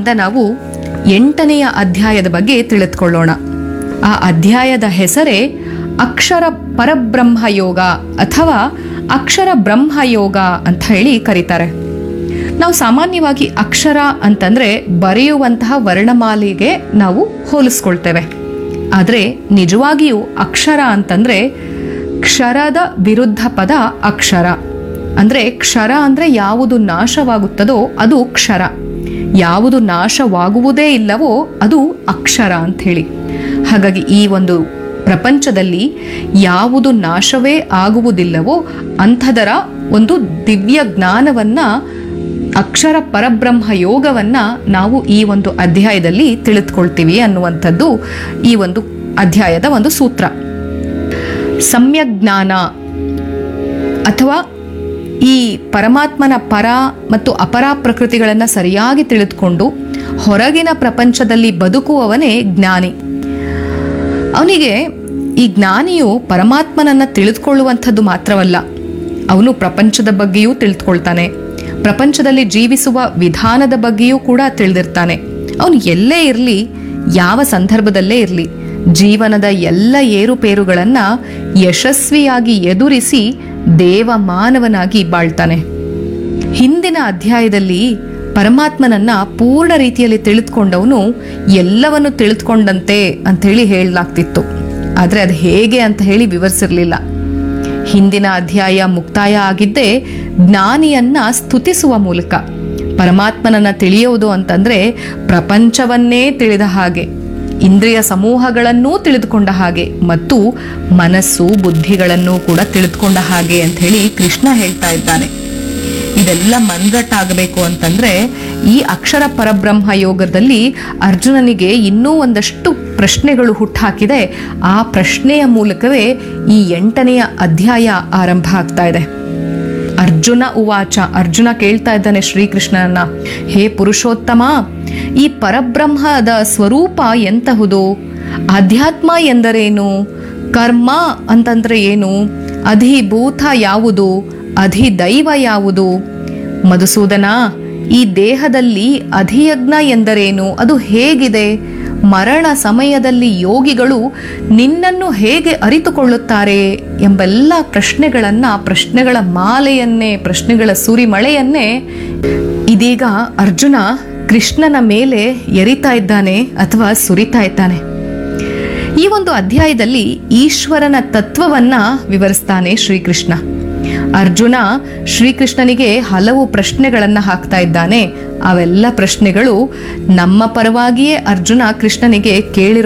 ಇಂದಿನಿಂದ ನಾವು ಎಂಟನೆಯ ಅಧ್ಯಾಯದ ಬಗ್ಗೆ ತಿಳಿದುಕೊಳ್ಳೋಣ ಆ ಅಧ್ಯಾಯದ ಹೆಸರೇ ಅಕ್ಷರ ಪರಬ್ರಹ್ಮ ಯೋಗ ಅಥವಾ ಅಕ್ಷರ ಬ್ರಹ್ಮ ಯೋಗ ಅಂತ ಹೇಳಿ ಕರೀತಾರೆ ನಾವು ಸಾಮಾನ್ಯವಾಗಿ ಅಕ್ಷರ ಅಂತಂದ್ರೆ ಬರೆಯುವಂತಹ ವರ್ಣಮಾಲೆಗೆ ನಾವು ಹೋಲಿಸ್ಕೊಳ್ತೇವೆ ಆದರೆ ನಿಜವಾಗಿಯೂ ಅಕ್ಷರ ಅಂತಂದ್ರೆ ಕ್ಷರದ ವಿರುದ್ಧ ಪದ ಅಕ್ಷರ ಅಂದ್ರೆ ಕ್ಷರ ಅಂದ್ರೆ ಯಾವುದು ನಾಶವಾಗುತ್ತದೋ ಅದು ಕ್ಷರ ಯಾವುದು ನಾಶವಾಗುವುದೇ ಇಲ್ಲವೋ ಅದು ಅಕ್ಷರ ಅಂತ ಹೇಳಿ ಹಾಗಾಗಿ ಈ ಒಂದು ಪ್ರಪಂಚದಲ್ಲಿ ಯಾವುದು ನಾಶವೇ ಆಗುವುದಿಲ್ಲವೋ ಅಂಥದರ ಒಂದು ದಿವ್ಯ ಜ್ಞಾನವನ್ನ ಅಕ್ಷರ ಪರಬ್ರಹ್ಮ ಯೋಗವನ್ನ ನಾವು ಈ ಒಂದು ಅಧ್ಯಾಯದಲ್ಲಿ ತಿಳಿದುಕೊಳ್ತೀವಿ ಅನ್ನುವಂಥದ್ದು ಈ ಒಂದು ಅಧ್ಯಾಯದ ಒಂದು ಸೂತ್ರ ಸಮ್ಯಕ್ ಜ್ಞಾನ ಅಥವಾ ಈ ಪರಮಾತ್ಮನ ಪರ ಮತ್ತು ಅಪರ ಪ್ರಕೃತಿಗಳನ್ನು ಸರಿಯಾಗಿ ತಿಳಿದುಕೊಂಡು ಹೊರಗಿನ ಪ್ರಪಂಚದಲ್ಲಿ ಬದುಕುವವನೇ ಜ್ಞಾನಿ ಅವನಿಗೆ ಈ ಜ್ಞಾನಿಯು ಪರಮಾತ್ಮನನ್ನ ತಿಳಿದುಕೊಳ್ಳುವಂಥದ್ದು ಮಾತ್ರವಲ್ಲ ಅವನು ಪ್ರಪಂಚದ ಬಗ್ಗೆಯೂ ತಿಳಿದುಕೊಳ್ತಾನೆ ಪ್ರಪಂಚದಲ್ಲಿ ಜೀವಿಸುವ ವಿಧಾನದ ಬಗ್ಗೆಯೂ ಕೂಡ ತಿಳಿದಿರ್ತಾನೆ ಅವನು ಎಲ್ಲೇ ಇರಲಿ ಯಾವ ಸಂದರ್ಭದಲ್ಲೇ ಇರಲಿ ಜೀವನದ ಎಲ್ಲ ಏರುಪೇರುಗಳನ್ನ ಯಶಸ್ವಿಯಾಗಿ ಎದುರಿಸಿ ದೇವ ಮಾನವನಾಗಿ ಬಾಳ್ತಾನೆ ಹಿಂದಿನ ಅಧ್ಯಾಯದಲ್ಲಿ ಪರಮಾತ್ಮನನ್ನ ಪೂರ್ಣ ರೀತಿಯಲ್ಲಿ ತಿಳಿದುಕೊಂಡವನು ಎಲ್ಲವನ್ನು ತಿಳಿದುಕೊಂಡಂತೆ ಅಂತ ಹೇಳಿ ಹೇಳಲಾಗ್ತಿತ್ತು ಆದ್ರೆ ಅದು ಹೇಗೆ ಅಂತ ಹೇಳಿ ವಿವರಿಸಿರ್ಲಿಲ್ಲ ಹಿಂದಿನ ಅಧ್ಯಾಯ ಮುಕ್ತಾಯ ಆಗಿದ್ದೇ ಜ್ಞಾನಿಯನ್ನ ಸ್ತುತಿಸುವ ಮೂಲಕ ಪರಮಾತ್ಮನನ್ನ ತಿಳಿಯುವುದು ಅಂತಂದ್ರೆ ಪ್ರಪಂಚವನ್ನೇ ತಿಳಿದ ಹಾಗೆ ಇಂದ್ರಿಯ ಸಮೂಹಗಳನ್ನೂ ತಿಳಿದುಕೊಂಡ ಹಾಗೆ ಮತ್ತು ಮನಸ್ಸು ಬುದ್ಧಿಗಳನ್ನು ಕೂಡ ತಿಳಿದುಕೊಂಡ ಹಾಗೆ ಅಂತ ಹೇಳಿ ಕೃಷ್ಣ ಹೇಳ್ತಾ ಇದ್ದಾನೆ ಇದೆಲ್ಲ ಮನ್ಗಟ್ಟಾಗಬೇಕು ಅಂತಂದ್ರೆ ಈ ಅಕ್ಷರ ಪರಬ್ರಹ್ಮ ಯೋಗದಲ್ಲಿ ಅರ್ಜುನನಿಗೆ ಇನ್ನೂ ಒಂದಷ್ಟು ಪ್ರಶ್ನೆಗಳು ಹುಟ್ಟಾಕಿದೆ ಆ ಪ್ರಶ್ನೆಯ ಮೂಲಕವೇ ಈ ಎಂಟನೆಯ ಅಧ್ಯಾಯ ಆರಂಭ ಆಗ್ತಾ ಇದೆ ಅರ್ಜುನ ಉವಾಚ ಅರ್ಜುನ ಕೇಳ್ತಾ ಇದ್ದಾನೆ ಶ್ರೀಕೃಷ್ಣನನ್ನ ಹೇ ಪುರುಷೋತ್ತಮ ಈ ಪರಬ್ರಹ್ಮದ ಸ್ವರೂಪ ಎಂತಹುದು ಅಧ್ಯಾತ್ಮ ಎಂದರೇನು ಕರ್ಮ ಅಂತಂದ್ರೆ ಏನು ಅಧಿಭೂತ ಯಾವುದು ಅಧಿದೈವ ಯಾವುದು ಮಧುಸೂದನ ಈ ದೇಹದಲ್ಲಿ ಅಧಿಯಜ್ಞ ಎಂದರೇನು ಅದು ಹೇಗಿದೆ ಮರಣ ಸಮಯದಲ್ಲಿ ಯೋಗಿಗಳು ನಿನ್ನನ್ನು ಹೇಗೆ ಅರಿತುಕೊಳ್ಳುತ್ತಾರೆ ಎಂಬೆಲ್ಲ ಪ್ರಶ್ನೆಗಳನ್ನ ಪ್ರಶ್ನೆಗಳ ಮಾಲೆಯನ್ನೇ ಪ್ರಶ್ನೆಗಳ ಸುರಿಮಳೆಯನ್ನೇ ಇದೀಗ ಅರ್ಜುನ ಕೃಷ್ಣನ ಮೇಲೆ ಎರಿತಾ ಇದ್ದಾನೆ ಅಥವಾ ಸುರಿತಾ ಇದ್ದಾನೆ ಈ ಒಂದು ಅಧ್ಯಾಯದಲ್ಲಿ ಈಶ್ವರನ ತತ್ವವನ್ನ ವಿವರಿಸ್ತಾನೆ ಶ್ರೀಕೃಷ್ಣ ಅರ್ಜುನ ಶ್ರೀಕೃಷ್ಣನಿಗೆ ಹಲವು ಪ್ರಶ್ನೆಗಳನ್ನ ಹಾಕ್ತಾ ಇದ್ದಾನೆ ಅವೆಲ್ಲ ಪ್ರಶ್ನೆಗಳು ನಮ್ಮ ಪರವಾಗಿಯೇ ಅರ್ಜುನ ಕೃಷ್ಣನಿಗೆ ಕೇಳಿರೋ